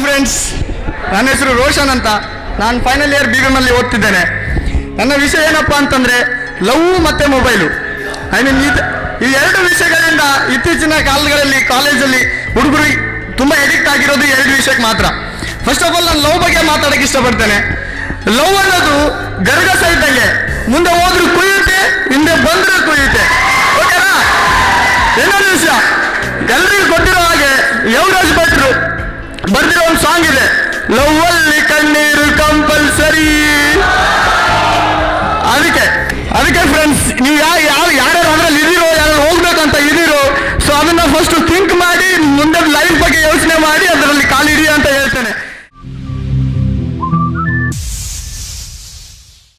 friends ನನ್ನ ಹೆಸರು ರೋಷನ್ ಅಂತ ನಾನು ಫೈನಲ್ ಇಯರ್ ಬಿ ಅಲ್ಲಿ ಓದ್ತಿದ್ದೇನೆ ನನ್ನ ವಿಷಯ ಏನಪ್ಪ ಅಂತಂದ್ರೆ ಲವ್ ಮತ್ತೆ ಮೊಬೈಲು ಐ ಮೀನ್ ಈ ಎರಡು ವಿಷಯಗಳಿಂದ ಇತ್ತೀಚಿನ ಕಾಲಗಳಲ್ಲಿ ಕಾಲೇಜಲ್ಲಿ ಹುಡುಗರು ತುಂಬಾ ಎಡಿಕ್ಟ್ ಆಗಿರೋದು ಈ ಎರಡು ವಿಷಯಕ್ಕೆ ಮಾತ್ರ ಫಸ್ಟ್ ಆಫ್ ಆಲ್ ನಾನು ಲವ್ ಬಗ್ಗೆ ಮಾತಾಡಕ್ಕೆ ಇಷ್ಟಪಡ್ತೇನೆ ಲವ್ ಅನ್ನೋದು ಗರ್ಗಸ ಇದ್ದಂಗೆ ಮುಂದೆ ಹೋದ್ರೂ ಕುಯ್ಯುತ್ತೆ ಹಿಂದೆ ಬಂದರೂ ಕುಯ್ಯುತ್ತೆ ಓಕೆನಾ ಇನ್ನೊಂದು ವಿಷಯ ಎಲ್ರಿಗೂ ಗೊತ್ತಿರೋ ಹಾಗೆ ಯುವರಾಜ್ ಭಟ್ರು ಬರ್ದಿರೋ ಒಂದು ಸಾಂಗ್ ಇದೆ ಲವ್ ಅಲ್ಲಿ ಕಣ್ಣೀರು ಕಂಪಲ್ಸರಿ ಅದಕ್ಕೆ ಅದಕ್ಕೆ ಫ್ರೆಂಡ್ಸ್ ನೀವು ಯಾವ ಯಾವ ಯಾರ